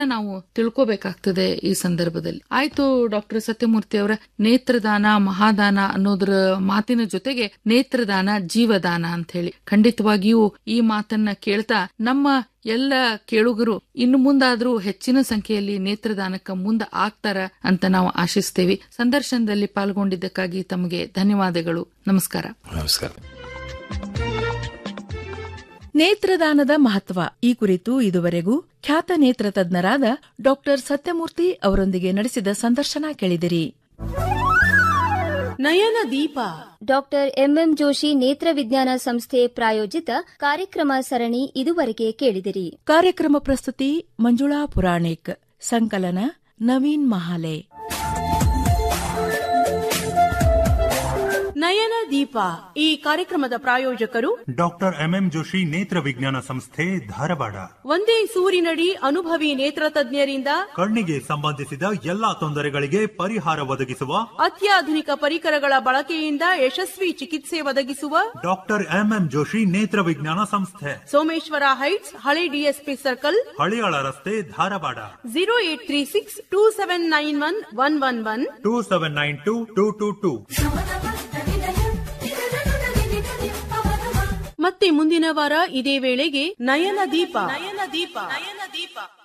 ನಾವು ತಿಳ್ಕೋಬೇಕಾಗ್ತದೆ ಈ ಸಂದರ್ಭದಲ್ಲಿ ಆಯ್ತು ಡಾಕ್ಟರ್ ಸತ್ಯಮೂರ್ತಿ ಅವರ ನೇತ್ರದಾನ ಮಹಾದಾನ ಅನ್ನೋದ್ರ ಮಾತಿನ ಜೊತೆಗೆ ನೇತ್ರದಾನ ಜೀವದಾನ ಅಂತ ಹೇಳಿ ಖಂಡಿತವಾಗಿಯೂ ಈ ಮಾತನ್ನ ಕೇಳ್ತಾ ನಮ್ಮ ಎಲ್ಲ ಕೇಳುಗರು ಇನ್ನು ಮುಂದಾದ್ರೂ ಹೆಚ್ಚಿನ ಸಂಖ್ಯೆಯಲ್ಲಿ ನೇತ್ರದಾನಕ್ಕ ಮುಂದೆ ಆಗ್ತಾರ ಅಂತ ನಾವು ಆಶಿಸ್ತೇವೆ ಸಂದರ್ಶನದಲ್ಲಿ ಪಾಲ್ಗೊಂಡಿದ್ದಕ್ಕಾಗಿ ತಮಗೆ ಧನ್ಯವಾದಗಳು ನಮಸ್ಕಾರ ನಮಸ್ಕಾರ ನೇತ್ರದಾನದ ಮಹತ್ವ ಈ ಕುರಿತು ಇದುವರೆಗೂ ಖ್ಯಾತ ನೇತ್ರ ತಜ್ಞರಾದ ಡಾಕ್ಟರ್ ಸತ್ಯಮೂರ್ತಿ ಅವರೊಂದಿಗೆ ನಡೆಸಿದ ಸಂದರ್ಶನ ಕೇಳಿದಿರಿ Nayana Deepa doctor M M ನೇತ್ರ ವಿಜ್ಞಾನ ಸಂಸ್ಥೆ ಪ್ರಾಯೋಜಿತ ಕಾರ್ಯಕ್ರಮ ಸರಣಿ ಇದುವರೆಗೆ ಕೇಳಿದಿರಿ ಕಾರ್ಯಕ್ರಮ ಪ್ರಸ್ತುತಿ ಮಂಜುಳಾ ಪುರಾಣಿಕ್ ಸಂಕಲನ ನವೀನ್ ಮಹಾಲೆ ನಯನ ದೀಪ ಈ ಕಾರ್ಯಕ್ರಮದ ಪ್ರಾಯೋಜಕರು ಡಾಕ್ಟರ್ ಎಂಎಂ ಜೋಶಿ ನೇತ್ರ ವಿಜ್ಞಾನ ಸಂಸ್ಥೆ ಧಾರವಾಡ ಒಂದೇ ಸೂರಿನಡಿ ಅನುಭವಿ ನೇತ್ರ ತಜ್ಞರಿಂದ ಕಣ್ಣಿಗೆ ಸಂಬಂಧಿಸಿದ ಎಲ್ಲಾ ತೊಂದರೆಗಳಿಗೆ ಪರಿಹಾರ ಒದಗಿಸುವ ಅತ್ಯಾಧುನಿಕ ಪರಿಕರಗಳ ಬಳಕೆಯಿಂದ ಯಶಸ್ವಿ ಚಿಕಿತ್ಸೆ ಒದಗಿಸುವ ಡಾಕ್ಟರ್ ಎಂಎಂ ಜೋಶಿ ನೇತ್ರ ವಿಜ್ಞಾನ ಸಂಸ್ಥೆ ಸೋಮೇಶ್ವರ ಹೈಟ್ಸ್ ಹಳೆ ಡಿಎಸ್ಪಿ ಸರ್ಕಲ್ ಹಳಿಯಾಳ ರಸ್ತೆ Dharwad zero eight three six two seven nine one one one one two seven nine two two two two ಮತ್ತೆ ಮುಂದಿನ ವಾರ ಇದೇ ವೇಳೆಗೆ ನಯನ ದೀಪ ನಯನ ದೀಪ ನಯನ ದೀಪ